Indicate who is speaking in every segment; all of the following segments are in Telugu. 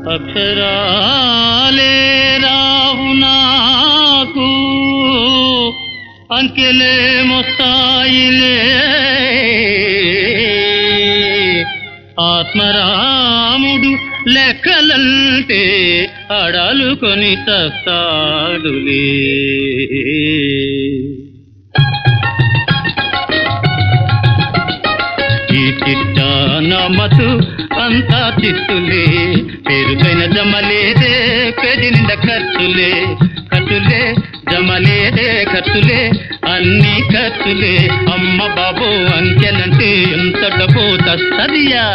Speaker 1: అక్షరాలే రావు నాకు అంకెలే మొస్తాయిలే ఆత్మరాముడు లెక్కలంటే అడలుకొని తస్తాడులే ఈ చిట్ట నమసు అంతా చిత్తులే పేరుకైన జమలేదే పేది నిండా ఖర్చులే ఖర్చులే జమలేదే ఖర్చులే అన్ని ఖర్చులే అమ్మ బాబు అంకెలంటే ఎంత డబ్బు తస్తదియా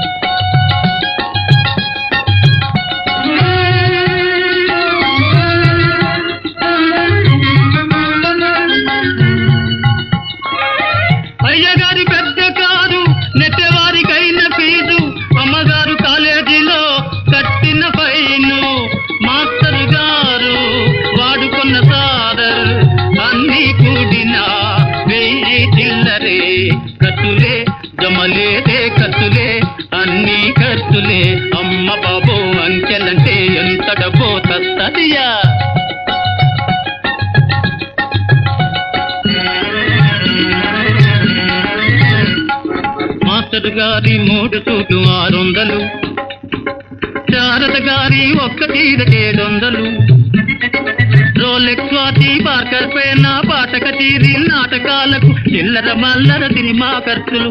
Speaker 1: అయ్యగారి పెద్ద కారు నెట్టవారికైన ఫీజు అమ్మగారు కాలేజీలో కట్టిన ఫైను మాస్టర్ గారు వాడుకున్న సాదర్ అన్ని కూడిన వెయ్యి చిల్లరే ఖర్చులే జమలేదే ఖర్చులే అన్ని ఖర్చులే అమ్మ బాబు అంకెలంటే ఎంత డబ్బు తస్తదియా మాస్టర్ గారి మూడు సూటు ఆరు వందలు శారద గారి ఒక్క తీర ఏడు వందలు రోలెక్స్ వాచి పార్కర్ పేన పాటక తీరి నాటకాలకు చిల్లర మల్లర సినిమా ఖర్చులు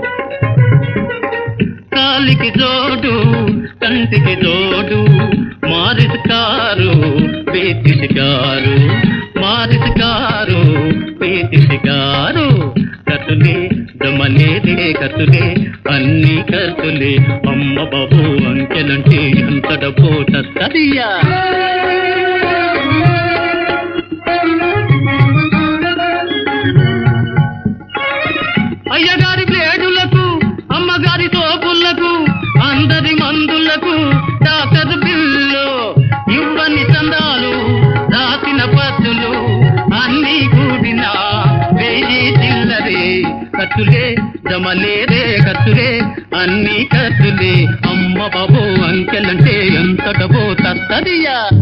Speaker 1: కాలికి జోడు కంటికి జోడు మారిస్ కారు పీతిసి కారు మారిస్ కారు పీతిసి కారు కతులే దమలేదే కతులే అన్ని ఖర్చులే అమ్మ బాబు అంకెలంటే ఎంత డబ్బు తస్తదియా అయ్యగారి బ్లేడులకు అమ్మగారి సోపులకు అందరి మందులకు డాక్టర్ బిల్లు ఇవ్వని చందాలు రాసిన పద్దులు అన్ని కూడిన వెయ్యి చిల్లరే ఖర్చులే జమలేదే ఖర్చులే అన్ని ఖర్చులే అమ్మ బాబు అంకెలంటే ఎంత డబ్బు తస్తదియా